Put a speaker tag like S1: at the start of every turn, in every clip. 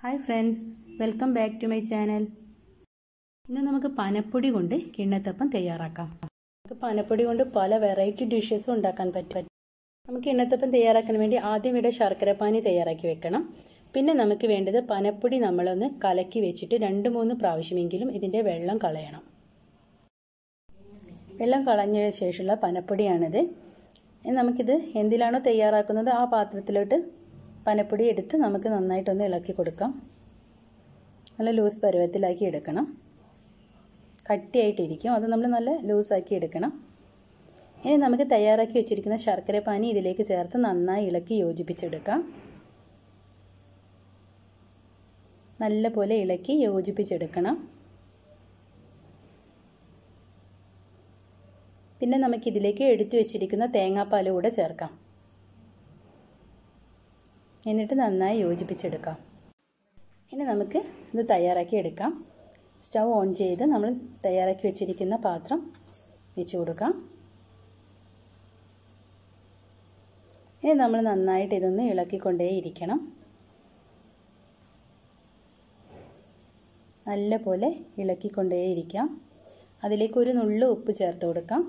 S1: hi friends welcome back to my channel ഇന്ന് നമുക്ക് പനപ്പൊടി കൊണ്ട് കിണ്ണത്തപ്പം തയ്യാറാക്കാം നമുക്ക് പനപ്പൊടി കൊണ്ട് പല വെറൈറ്റി ഡിഷസും ഉണ്ടാക്കാൻ പറ്റും നമുക്ക് കിണ്ണത്തപ്പം തയ്യാറാക്കാൻ വേണ്ടി ആദ്യം ഇവിടെ ശർക്കരപ്പാനി തയ്യാറാക്കി വെക്കണം പിന്നെ നമുക്ക് വേണ്ടത് പനപ്പൊടി നമ്മളൊന്ന് കലക്കി വെച്ചിട്ട് രണ്ട് മൂന്ന് പ്രാവശ്യമെങ്കിലും ഇതിൻ്റെ വെള്ളം കളയണം വെള്ളം കളഞ്ഞതിന് ശേഷമുള്ള പനപ്പൊടിയാണിത് നമുക്കിത് എന്തിലാണോ തയ്യാറാക്കുന്നത് ആ പാത്രത്തിലോട്ട് പനപ്പൊടി എടുത്ത് നമുക്ക് നന്നായിട്ടൊന്ന് ഇളക്കി കൊടുക്കാം നല്ല ലൂസ് പരുവത്തിലാക്കി എടുക്കണം കട്ടിയായിട്ടിരിക്കും അത് നമ്മൾ നല്ല ലൂസാക്കി എടുക്കണം ഇനി നമുക്ക് തയ്യാറാക്കി വെച്ചിരിക്കുന്ന ശർക്കര പാനി ഇതിലേക്ക് ചേർത്ത് നന്നായി ഇളക്കി യോജിപ്പിച്ചെടുക്കാം നല്ല പോലെ ഇളക്കി യോജിപ്പിച്ചെടുക്കണം പിന്നെ നമുക്കിതിലേക്ക് എടുത്തു വെച്ചിരിക്കുന്ന തേങ്ങാപ്പാൽ കൂടെ ചേർക്കാം എന്നിട്ട് നന്നായി യോജിപ്പിച്ചെടുക്കാം ഇനി നമുക്ക് ഇത് തയ്യാറാക്കി എടുക്കാം സ്റ്റൗ ഓൺ ചെയ്ത് നമ്മൾ തയ്യാറാക്കി വെച്ചിരിക്കുന്ന പാത്രം വെച്ച് കൊടുക്കാം ഇനി നമ്മൾ നന്നായിട്ട് ഇതൊന്ന് ഇളക്കിക്കൊണ്ടേയിരിക്കണം നല്ല പോലെ ഇളക്കിക്കൊണ്ടേയിരിക്കാം അതിലേക്ക് ഒരു നുള്ളു ഉപ്പ് ചേർത്ത് കൊടുക്കാം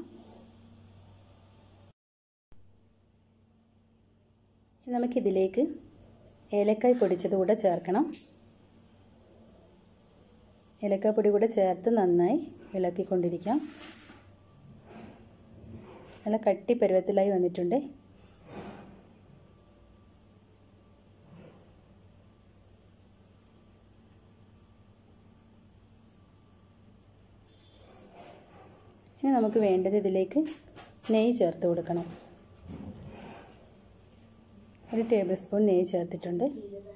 S1: നമുക്കിതിലേക്ക് ഏലക്കായ് പൊടിച്ചത് കൂടെ ചേർക്കണം ഏലക്കായ് പൊടി കൂടെ ചേർത്ത് നന്നായി ഇളക്കിക്കൊണ്ടിരിക്കാം നല്ല കട്ടി പരുവത്തിലായി വന്നിട്ടുണ്ട് ഇനി നമുക്ക് വേണ്ടത് ഇതിലേക്ക് നെയ്യ് ചേർത്ത് കൊടുക്കണം ഒരു ടേബിൾ സ്പൂൺ നെയ്യ് ചേർത്തിട്ടുണ്ട്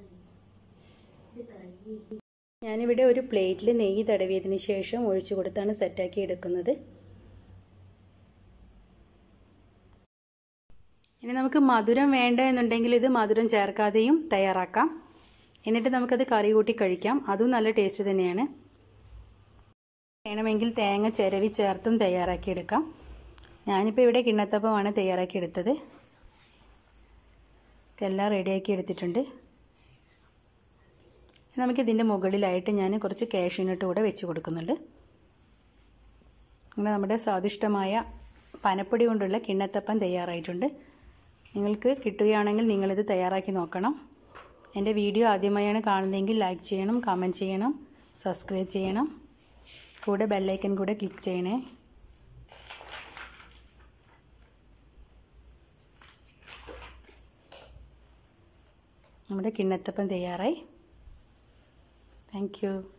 S1: ഞാനിവിടെ ഒരു പ്ലേറ്റിൽ നെയ്യ് തടവിയതിന് ശേഷം ഒഴിച്ചു കൊടുത്താണ് സെറ്റാക്കി എടുക്കുന്നത് ഇനി നമുക്ക് മധുരം വേണ്ട എന്നുണ്ടെങ്കിൽ ഇത് മധുരം ചേർക്കാതെയും തയ്യാറാക്കാം എന്നിട്ട് നമുക്കത് കറി കൂട്ടി കഴിക്കാം അതും നല്ല ടേസ്റ്റ് തന്നെയാണ് വേണമെങ്കിൽ തേങ്ങ ചിരവി ചേർത്തും തയ്യാറാക്കിയെടുക്കാം ഞാനിപ്പോൾ ഇവിടെ കിണ്ണത്തപ്പമാണ് തയ്യാറാക്കിയെടുത്തത് എല്ലാം റെഡിയാക്കി എടുത്തിട്ടുണ്ട് നമുക്കിതിൻ്റെ മുകളിലായിട്ട് ഞാൻ കുറച്ച് കാഷ്യൂനട്ട് കൂടെ വെച്ച് കൊടുക്കുന്നുണ്ട് അങ്ങനെ നമ്മുടെ സ്വാദിഷ്ടമായ പനപ്പൊടി കൊണ്ടുള്ള കിണ്ണത്തപ്പം തയ്യാറായിട്ടുണ്ട് നിങ്ങൾക്ക് കിട്ടുകയാണെങ്കിൽ നിങ്ങളിത് തയ്യാറാക്കി നോക്കണം എൻ്റെ വീഡിയോ ആദ്യമായാണ് കാണുന്നതെങ്കിൽ ലൈക്ക് ചെയ്യണം കമൻറ്റ് ചെയ്യണം സബ്സ്ക്രൈബ് ചെയ്യണം കൂടെ ബെല്ലൈക്കൻ കൂടെ ക്ലിക്ക് ചെയ്യണേ നമ്മുടെ കിണ്ണത്തപ്പം തയ്യാറായി താങ്ക് യു